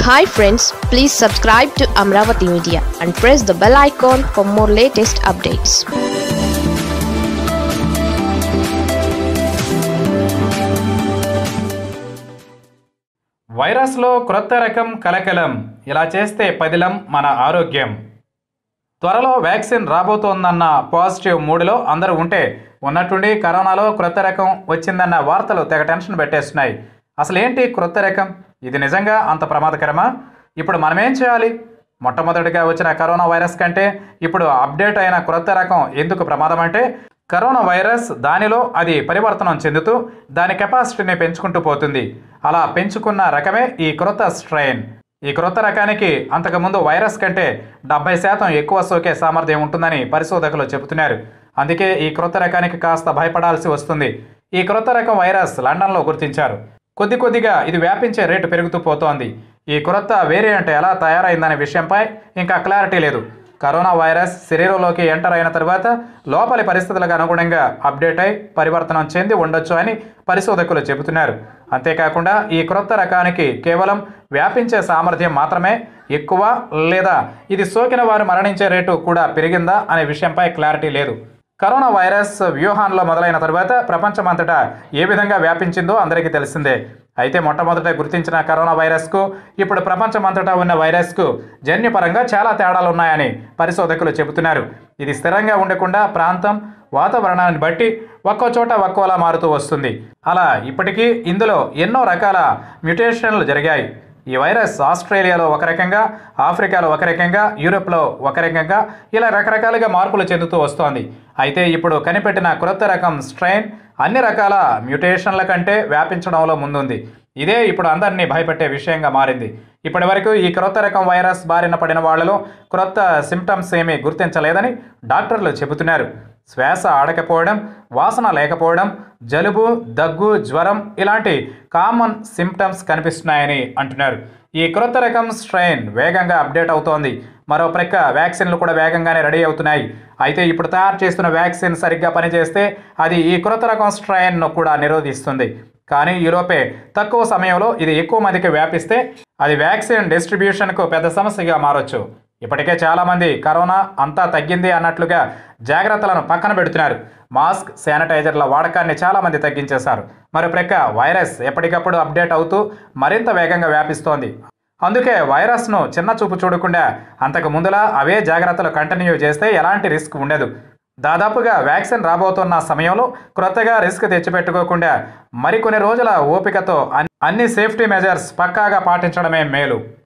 hi friends please subscribe to Amaravati media and press the bell icon for more latest updates వైరస్లో క్రొత్త రకం కలకలం ఇలా చేస్తే పదిలం మన ఆరోగ్యం త్వరలో వ్యాక్సిన్ రాబోతోందన్న పాజిటివ్ మూడులో అందరూ ఉంటే ఉన్నట్టుండి కరోనాలో క్రొత్త రకం వచ్చిందన్న వార్తలు తెగ టెన్షన్ పెట్టేస్తున్నాయి అసలు ఏంటి క్రొత్త రకం ఇది నిజంగా అంత ప్రమాదకరమా ఇప్పుడు మనమేం చేయాలి మొట్టమొదటిగా వచ్చిన కరోనా వైరస్ కంటే ఇప్పుడు అప్డేట్ అయిన క్రొత్త రకం ఎందుకు ప్రమాదం అంటే కరోనా వైరస్ దానిలో అది పరివర్తనం చెందుతూ దాని కెపాసిటీని పెంచుకుంటూ పోతుంది అలా పెంచుకున్న రకమే ఈ క్రొత్త స్ట్రెయిన్ ఈ క్రొత్త రకానికి అంతకుముందు వైరస్ కంటే డెబ్బై శాతం ఎక్కువ సోకే సామర్థ్యం ఉంటుందని పరిశోధకులు చెబుతున్నారు అందుకే ఈ క్రొత్త రకానికి కాస్త భయపడాల్సి వస్తుంది ఈ క్రొత్త రకం వైరస్ లండన్లో గుర్తించారు కొద్ది కొద్దిగా ఇది వ్యాపించే రేటు పెరుగుతూ పోతోంది ఈ క్రొత్త వేరియంట్ ఎలా తయారైందనే విషయంపై ఇంకా క్లారిటీ లేదు కరోనా వైరస్ శరీరంలోకి ఎంటర్ అయిన తర్వాత లోపలి పరిస్థితులకు అనుగుణంగా అప్డేట్ అయి పరివర్తనం చెంది ఉండొచ్చు అని పరిశోధకులు చెబుతున్నారు అంతేకాకుండా ఈ క్రొత్త రకానికి కేవలం వ్యాపించే సామర్థ్యం మాత్రమే ఎక్కువ లేదా ఇది సోకిన వారు మరణించే రేటు కూడా పెరిగిందా అనే విషయంపై క్లారిటీ లేదు కరోనా వైరస్ వ్యూహాన్లో మొదలైన తరువాత ప్రపంచమంతటా ఏ విధంగా వ్యాపించిందో అందరికీ తెలిసిందే అయితే మొట్టమొదట గుర్తించిన కరోనా వైరస్కు ఇప్పుడు ప్రపంచమంతటా ఉన్న వైరస్కు జన్యుపరంగా చాలా తేడాలు ఉన్నాయని పరిశోధకులు చెబుతున్నారు ఇది స్థిరంగా ఉండకుండా ప్రాంతం వాతావరణాన్ని బట్టి ఒక్కో చోట ఒక్కోలా మారుతూ వస్తుంది అలా ఇప్పటికీ ఇందులో ఎన్నో రకాల మ్యుటేషన్లు జరిగాయి ఈ వైరస్ ఆస్ట్రేలియాలో ఒక రకంగా ఆఫ్రికాలో ఒక రకంగా యూరోప్లో ఒక రకంగా ఇలా రకరకాలుగా మార్పులు చెందుతూ వస్తోంది అయితే ఇప్పుడు కనిపెట్టిన క్రొత్త రకం స్ట్రెయిన్ అన్ని రకాల మ్యుటేషన్ల కంటే వ్యాపించడంలో ముందుంది ఇదే ఇప్పుడు అందరినీ భయపెట్టే విషయంగా మారింది ఇప్పటి వరకు ఈ క్రొత్త రకం వైరస్ బారిన పడిన వాళ్లలో క్రొత్త సిమ్టమ్స్ ఏమీ గుర్తించలేదని డాక్టర్లు చెబుతున్నారు శ్వాస ఆడకపోవడం వాసన లేకపోవడం జలుబు దగ్గు జ్వరం ఇలాంటి కామన్ సిమ్టమ్స్ కనిపిస్తున్నాయని అంటున్నారు ఈ క్రొత్త రకం స్ట్రెయిన్ వేగంగా అప్డేట్ అవుతోంది మరో ప్రక్క వ్యాక్సిన్లు కూడా వేగంగానే రెడీ అవుతున్నాయి అయితే ఇప్పుడు తయారు చేస్తున్న వ్యాక్సిన్ సరిగ్గా పనిచేస్తే అది ఈ క్రొత్త రకం స్ట్రెయిన్ను కూడా నిరోధిస్తుంది కానీ ఈలోపే తక్కువ సమయంలో ఇది ఎక్కువ మందికి వ్యాపిస్తే అది వ్యాక్సిన్ డిస్ట్రిబ్యూషన్కు పెద్ద సమస్యగా మారొచ్చు ఇప్పటికే చాలామంది కరోనా అంతా తగ్గింది అన్నట్లుగా జాగ్రత్తలను పక్కన పెడుతున్నారు మాస్క్ శానిటైజర్ల వాడకాన్ని చాలామంది తగ్గించేశారు మరో ప్రక్క వైరస్ ఎప్పటికప్పుడు అప్డేట్ అవుతూ మరింత వేగంగా వ్యాపిస్తోంది అందుకే వైరస్ను చిన్న చూపు చూడకుండా అంతకు ముందులా అవే జాగ్రత్తలు కంటిన్యూ చేస్తే ఎలాంటి రిస్క్ ఉండదు దాదాపుగా వ్యాక్సిన్ రాబోతున్న సమయంలో క్రొత్తగా రిస్క్ తెచ్చిపెట్టుకోకుండా మరికొన్ని రోజుల ఓపికతో అన్ని సేఫ్టీ మెజర్స్ పక్కాగా పాటించడమే మేలు